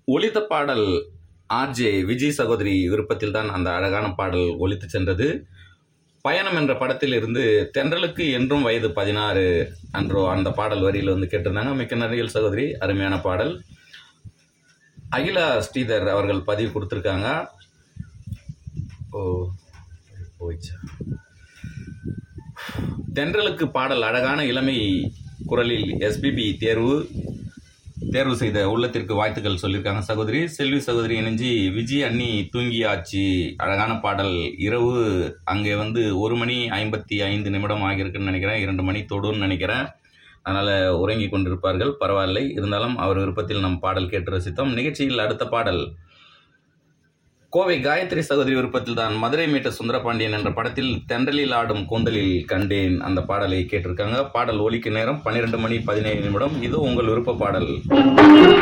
ஒலித்த பாடல் ஆர்ஜே விஜய் சகோதரி விருப்பத்தில் தான் அந்த அழகான பாடல் ஒலித்து சென்றது பயணம் என்ற படத்தில் இருந்து தென்றலுக்கு என்றும் வயது பதினாறு அன்றோ அந்த பாடல் வரியில் வந்து கேட்டிருந்தாங்க மிக்க நடிகல் சகோதரி அருமையான பாடல் அகிலா ஸ்ரீதர் அவர்கள் பதிவு கொடுத்துருக்காங்க ஓ போயிடுச்சா தென்றலுக்கு பாடல் அழகான இளமை குரலில் எஸ்பிபி தேர்வு தேர்வு செய்த உள்ளத்திற்கு வாழ்த்துக்கள் சொல்லியிருக்காங்க சகோதரி செல்வி சகோதரி இணைஞ்சி விஜய் அண்ணி தூங்கியாச்சு அழகான பாடல் இரவு அங்கே வந்து ஒரு மணி ஐம்பத்தி ஐந்து நிமிடம் ஆகியிருக்குன்னு நினைக்கிறேன் இரண்டு மணி தொடுன்னு நினைக்கிறேன் அதனால் உறங்கி கொண்டிருப்பார்கள் பரவாயில்லை இருந்தாலும் அவர் விருப்பத்தில் நம் பாடல் கேட்டு ரசித்தோம் நிகழ்ச்சியில் அடுத்த பாடல் கோவை காயத்ரி சகோதரி விருப்பத்தில் தான் மதுரை மீட்ட சுந்தரபாண்டியன் என்ற படத்தில் தென்றலில் ஆடும் கூந்தலில் கண்டேன் அந்த பாடலை கேட்டிருக்காங்க பாடல் ஒலிக்கு நேரம் பன்னிரெண்டு மணி பதினேழு நிமிடம் இது உங்கள் விருப்ப பாடல்